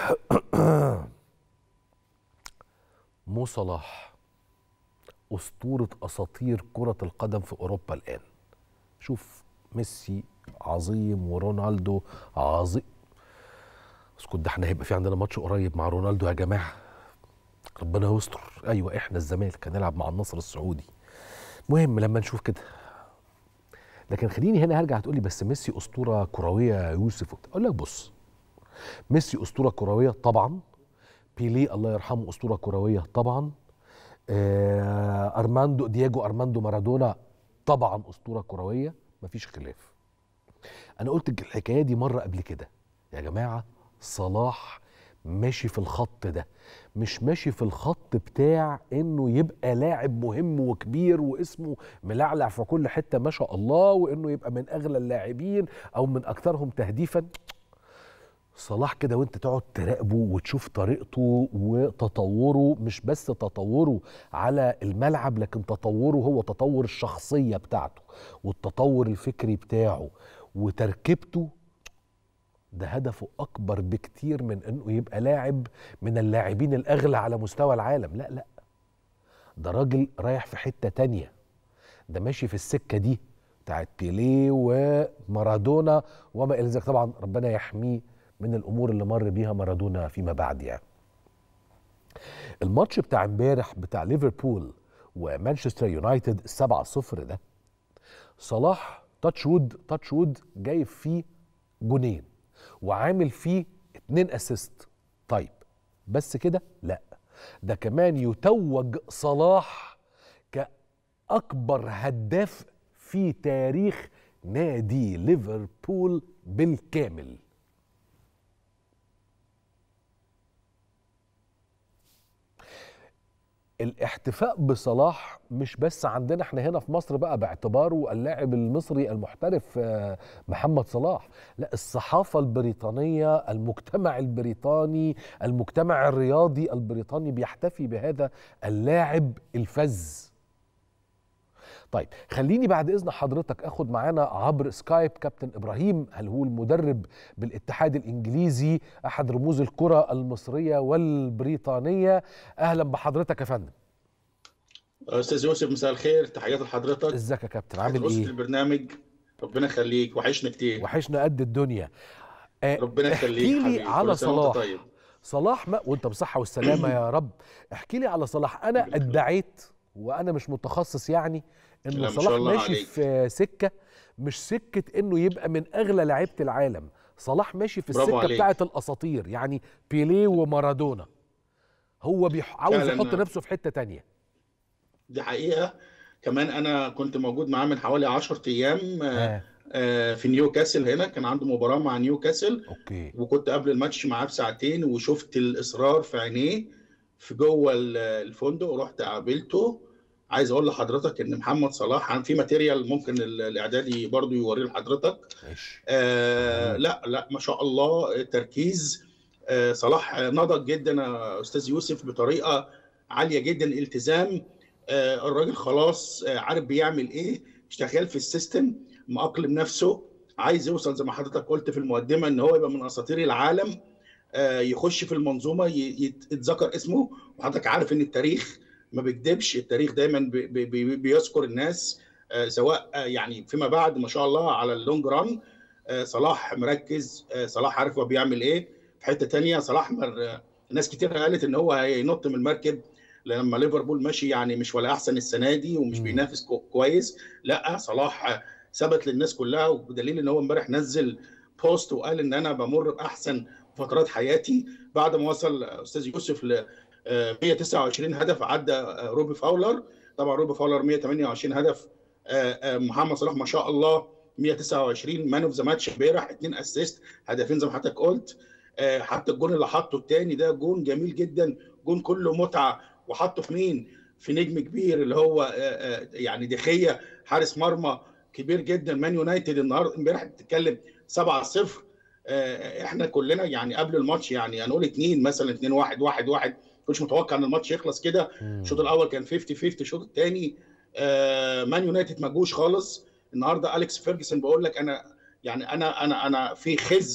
مو صلاح أسطورة أساطير كرة القدم في أوروبا الآن شوف ميسي عظيم ورونالدو عظيم اسكت ده احنا هيبقى في عندنا ماتش قريب مع رونالدو يا جماعة ربنا يستر أيوة احنا الزمالك هنلعب مع النصر السعودي مهم لما نشوف كده لكن خليني هنا هرجع تقول لي بس ميسي أسطورة كروية يا يوسف أقول لك بص ميسي أسطورة كروية طبعا بيليه الله يرحمه أسطورة كروية طبعا آه أرماندو دياجو أرماندو مارادونا طبعا أسطورة كروية مفيش خلاف أنا قلت الحكاية دي مرة قبل كده يا جماعة صلاح ماشي في الخط ده مش ماشي في الخط بتاع انه يبقى لاعب مهم وكبير واسمه ملعلع في كل حته ما شاء الله وانه يبقى من اغلى اللاعبين او من اكثرهم تهديفا صلاح كده وانت تقعد تراقبه وتشوف طريقته وتطوره مش بس تطوره على الملعب لكن تطوره هو تطور الشخصيه بتاعته والتطور الفكري بتاعه وتركيبته ده هدفه اكبر بكتير من انه يبقى لاعب من اللاعبين الاغلى على مستوى العالم لا لا ده راجل رايح في حته تانية ده ماشي في السكه دي بتاعت بيليه ومارادونا وما الى ذلك طبعا ربنا يحميه من الامور اللي مر بيها مارادونا فيما بعد يعني الماتش بتاع امبارح بتاع ليفربول ومانشستر يونايتد السبعة صفر ده صلاح تاتش وود تاتش وود جايب فيه جونين وعامل فيه اتنين اسيست طيب بس كده لا ده كمان يتوج صلاح كأكبر هداف في تاريخ نادي ليفربول بالكامل الاحتفاء بصلاح مش بس عندنا احنا هنا في مصر بقى باعتباره اللاعب المصري المحترف محمد صلاح لا الصحافة البريطانية المجتمع البريطاني المجتمع الرياضي البريطاني بيحتفي بهذا اللاعب الفذ طيب خليني بعد اذن حضرتك اخد معانا عبر سكايب كابتن ابراهيم هل هو المدرب بالاتحاد الانجليزي احد رموز الكره المصريه والبريطانيه اهلا بحضرتك يا فندم استاذ يوسف مساء الخير تحياتي لحضرتك ازيك يا كابتن عامل ايه البرنامج ربنا يخليك وحشنا كتير وحشنا قد الدنيا آه ربنا يخليك احكي لي على صلاح طيب. صلاح ما وانت بالصحه والسلامه يا رب احكي لي على صلاح انا ادعيت وانا مش متخصص يعني انه صلاح ماشي عليك. في سكه مش سكه انه يبقى من اغلى لعيبه العالم صلاح ماشي في السكه بتاعه الاساطير يعني بيليه ومارادونا هو عاوز يحط نفسه في حته تانية دي حقيقه كمان انا كنت موجود معاه من حوالي 10 ايام آه. آه في نيوكاسل هنا كان عنده مباراه مع نيوكاسل اوكي وكنت قبل الماتش معاه بساعتين وشفت الاصرار في عينيه في جوه الفندق ورحت قابلته عايز اقول لحضرتك ان محمد صلاح في ماتيريال ممكن الاعدادي برضو يوريه لحضرتك آه لا لا ما شاء الله التركيز آه صلاح نضج جدا يا استاذ يوسف بطريقه عاليه جدا التزام آه الراجل خلاص آه عارف بيعمل ايه شغال في السيستم مأقلم نفسه عايز يوصل زي ما حضرتك قلت في المقدمه ان هو يبقى من اساطير العالم آه يخش في المنظومه يتذكر اسمه وحضرتك عارف ان التاريخ ما بيكذبش التاريخ دايما بي بي بيذكر الناس آه سواء آه يعني فيما بعد ما شاء الله على اللونج ران آه صلاح مركز صلاح عارف هو بيعمل ايه في حته تانية صلاح مر ناس كتير قالت ان هو هينط من المركب لما ليفربول ماشي يعني مش ولا احسن السنه دي ومش م. بينافس كويس لا صلاح ثبت للناس كلها وبدليل ان هو امبارح نزل بوست وقال ان انا بمر باحسن فترات حياتي بعد ما وصل استاذ يوسف ل 129 هدف عدى روبي فاولر طبعا روبي فاولر 128 هدف محمد صلاح ما شاء الله 129 مان اوف ذا ماتش امبارح اثنين اسيست هدفين زي ما حضرتك قلت حتى الجون اللي حطه الثاني ده جون جميل جدا جون كله متعه وحطه في مين؟ في نجم كبير اللي هو يعني دخيه حارس مرمى كبير جدا مان يونايتد النهارده امبارح بتتكلم 7 0 احنا كلنا يعني قبل الماتش يعني هنقول اثنين مثلا 2 1 1 1 كنتش متوقع ان الماتش يخلص كده الشوط الاول كان 50 50 الشوط الثاني آه مان يونايتد ما جوش خالص النهارده اليكس فيرجسون بقول لك انا يعني انا انا انا في خزي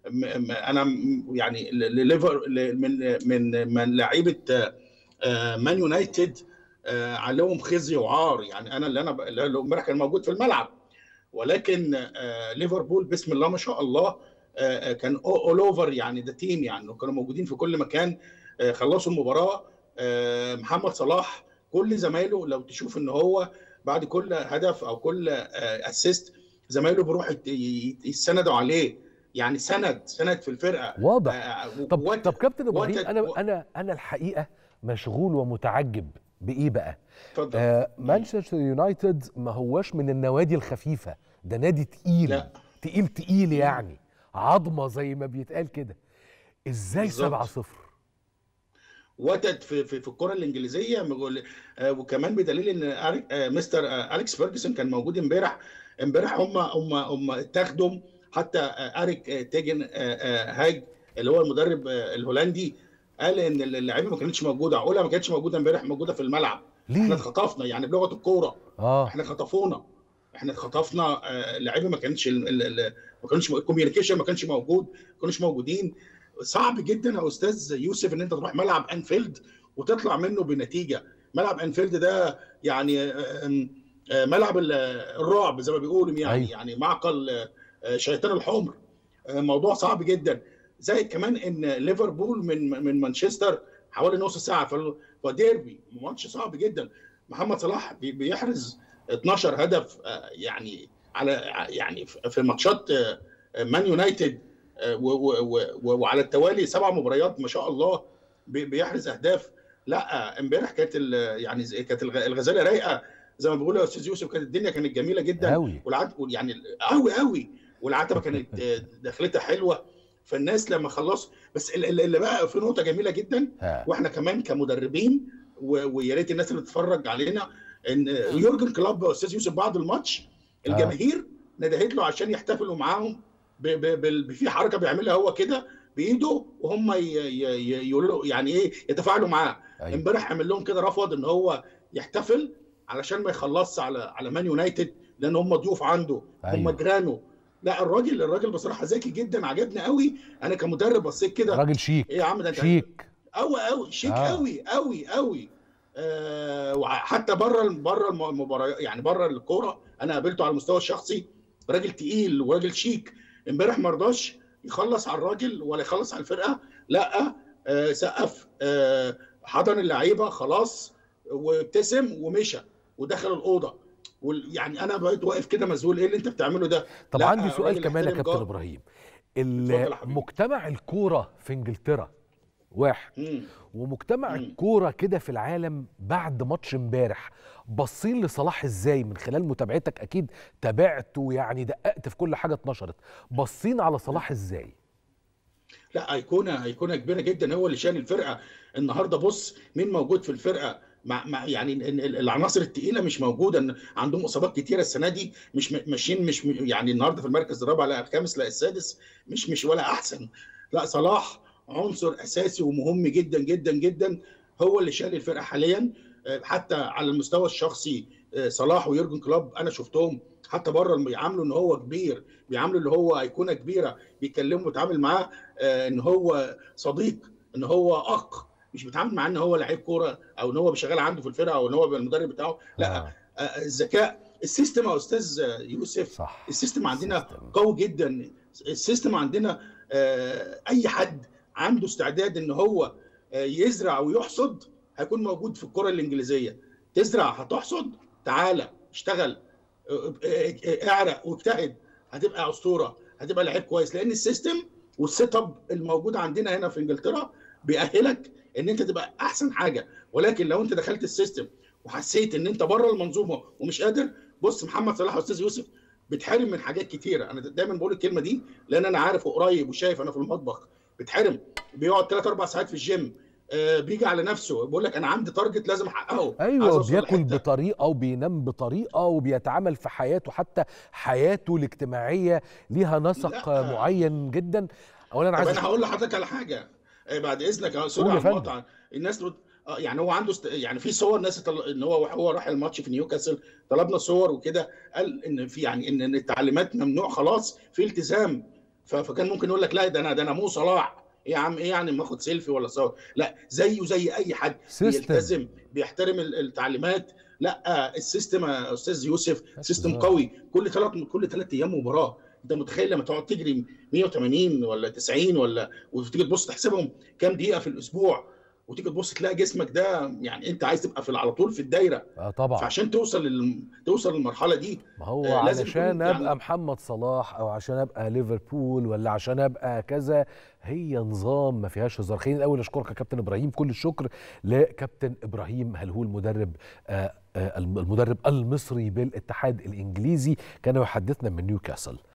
م- م- انا م- يعني ل- لليفر ل- من من من لعيبه آه، مان يونايتد آه، عليهم خزي وعار يعني انا اللي انا ب- اللي امبارح كان موجود في الملعب ولكن آه، ليفربول بسم الله ما شاء الله آه، آه، كان اول اوفر يعني ده تيم يعني كانوا موجودين في كل مكان آه، خلصوا المباراه آه، محمد صلاح كل زمايله لو تشوف ان هو بعد كل هدف او كل اسيست زمايله بيروحوا يت- يت- يتسندوا عليه يعني سند سند في الفرقه واضح آه، طب وت- طب كابتن ابراهيم وت- انا و- انا انا الحقيقه مشغول ومتعجب بايه بقى اتفضل آه مانشستر يونايتد ما هواش من النوادي الخفيفه ده نادي تقيل لا. تقيل تقيل يعني عظمه زي ما بيتقال كده ازاي بالظبط. 7 0 وتد في في, في الكره الانجليزيه بيقول- آه، وكمان بدليل ان أري- آه، مستر آه، اليكس فيرجسون كان موجود امبارح امبارح هم هم هم اتاخدوا حتى آه، اريك آه، تيجن آه، آه، هاج اللي هو المدرب آه، الهولندي قال ان اللعيبه ما كانتش موجوده عقولها ما كانتش موجوده امبارح موجوده في الملعب احنا ليه اتخطفنا يعني بلغه الكوره اه احنا خطفونا احنا اتخطفنا آه، اللعيبه ما كانتش ال- ال- ال- ما كانش الكوميونيكيشن ما كانش موجود ما كانوش موجودين صعب جدا يا استاذ يوسف ان انت تروح ملعب انفيلد وتطلع منه بنتيجه ملعب انفيلد ده يعني آم، آه، ملعب ال- الرعب زي ما بيقولوا يعني أيوة. يعني معقل آه، شيطان الحمر آه، موضوع صعب جدا زي كمان ان ليفربول من من مانشستر حوالي نص ساعه فال- فديربي ماتش صعب جدا محمد صلاح بي- بيحرز 12 هدف آه، يعني على يعني في ماتشات آه، مان يونايتد آه، و- و- و- وعلى التوالي سبع مباريات ما شاء الله بي- بيحرز اهداف لا امبارح كانت ال- يعني زي- كانت الغ- الغزاله رايقه زي ما بيقولوا يا استاذ يوسف كانت الدنيا كانت جميله جدا قوي والعت... يعني قوي قوي والعتبه كانت آه، دخلتها حلوه فالناس لما خلصوا بس ال- ال- اللي بقى في نقطه جميله جدا ها. واحنا كمان كمدربين و- ويا ريت الناس اللي بتتفرج علينا ان يورجن كلوب يا استاذ يوسف بعد الماتش الجماهير ندهت له عشان يحتفلوا معاهم ب- ب- بال- في حركه بيعملها هو كده بايده وهم ي- ي- ي- يقولوا له يعني ايه يتفاعلوا معاه أيوة. امبارح عمل لهم كده رفض ان هو يحتفل علشان ما يخلصش على على مان يونايتد لان هم ضيوف عنده هم أيوة. جيرانه لا الراجل الراجل بصراحه ذكي جدا عجبني قوي انا كمدرب بصيت كده راجل شيك ايه يا عم ده انت شيك قوي قوي شيك آه. قوي قوي قوي آه وحتى بره بره المباراه يعني بره الكوره انا قابلته على المستوى الشخصي راجل تقيل وراجل شيك امبارح ما رضاش يخلص على الراجل ولا يخلص على الفرقه لا آه سقف آه حضن اللعيبه خلاص وابتسم ومشى ودخل الاوضه وال- يعني انا بقيت واقف كده مذهول ايه اللي انت بتعمله ده طب لا، عندي سؤال الراجل كمان يا يحترم كابتن جار. ابراهيم اتفضل يا حبيبي. مجتمع الكوره في انجلترا واحد مم. ومجتمع مم. الكوره كده في العالم بعد ماتش امبارح باصين لصلاح ازاي من خلال متابعتك اكيد تابعت ويعني دققت في كل حاجه اتنشرت باصين على صلاح ازاي لا ايقونه ايقونه كبيره جدا هو اللي شان الفرقه النهارده بص مين موجود في الفرقه مع, مع يعني ال- ال- العناصر الثقيله مش موجوده إن عندهم اصابات كتيره السنه دي مش م- ماشيين مش م- يعني النهارده في المركز الرابع لا الخامس لا السادس مش مش ولا احسن لا صلاح عنصر اساسي ومهم جدا جدا جدا هو اللي شال الفرقه حاليا آه، حتى على المستوى الشخصي آه، صلاح ويورجن كلوب انا شفتهم حتى بره بيعاملوا ان هو كبير بيعاملوا ان هو ايقونه كبيره بيكلموا بيتعامل معاه آه، ان هو صديق ان هو اخ مش بيتعامل معاه ان هو لعيب كوره او ان هو شغال عنده في الفرقه او ان هو المدرب بتاعه لا آه. آه، الذكاء السيستم يا استاذ يوسف صح السيستم عندنا السيستم. قوي جدا السيستم عندنا آه، اي حد عنده استعداد ان هو آه، يزرع ويحصد هيكون موجود في الكره الانجليزيه تزرع هتحصد تعالى اشتغل آه، آه، آه، اعرق واجتهد هتبقى اسطوره هتبقى لعيب كويس لان السيستم والسيت اب الموجود عندنا هنا في انجلترا بيأهلك ان انت تبقى احسن حاجه ولكن لو انت دخلت السيستم وحسيت ان انت بره المنظومه ومش قادر بص محمد صلاح واستاذ يوسف بتحرم من حاجات كتيره انا دايما بقول الكلمه دي لان انا عارف وقريب وشايف انا في المطبخ بتحرم بيقعد 3 4 ساعات في الجيم آه بيجي على نفسه بيقول لك انا عندي تارجت لازم احققه عايز ايوه أوصل بياكل لحتة. بطريقه وبينام بطريقه وبيتعامل في حياته حتى حياته الاجتماعيه ليها نسق لا. معين جدا اولا طب عايز انا هقول لحضرتك على حاجه آه، بعد اذنك آه، سوري قول يا على فندم. المقاطعه الناس تقول آه، يعني هو عنده است... يعني في صور ناس طل... ان هو هو راح الماتش في نيوكاسل طلبنا صور وكده قال ان في يعني ان إن التعليمات ممنوع خلاص في التزام ف- فكان ممكن يقول لك لا ده انا ده انا مو صلاح ايه يا عم ايه يعني ما اخد سيلفي ولا صور لا زيه زي اي حد سيستم بيلتزم بيحترم ال- التعليمات لا آه، السيستم يا استاذ يوسف بس سيستم هزار. قوي كل ثلاث كل ثلاث ايام مباراه انت متخيل لما تقعد تجري 180 ولا 90 ولا وتيجي تبص تحسبهم كام دقيقه في الاسبوع وتيجي تبص تلاقي جسمك ده يعني انت عايز تبقى في على طول في الدايره اه طبعا فعشان توصل لل... توصل للمرحله دي ما هو آه، لازم علشان يكون يعني- ابقى محمد صلاح او عشان ابقى ليفربول ولا عشان ابقى كذا هي نظام ما فيهاش هزار خليني الاول اشكرك يا كابتن ابراهيم كل الشكر لكابتن ابراهيم هلهول مدرب آه، آه، المدرب المصري بالاتحاد الانجليزي كان يحدثنا من نيوكاسل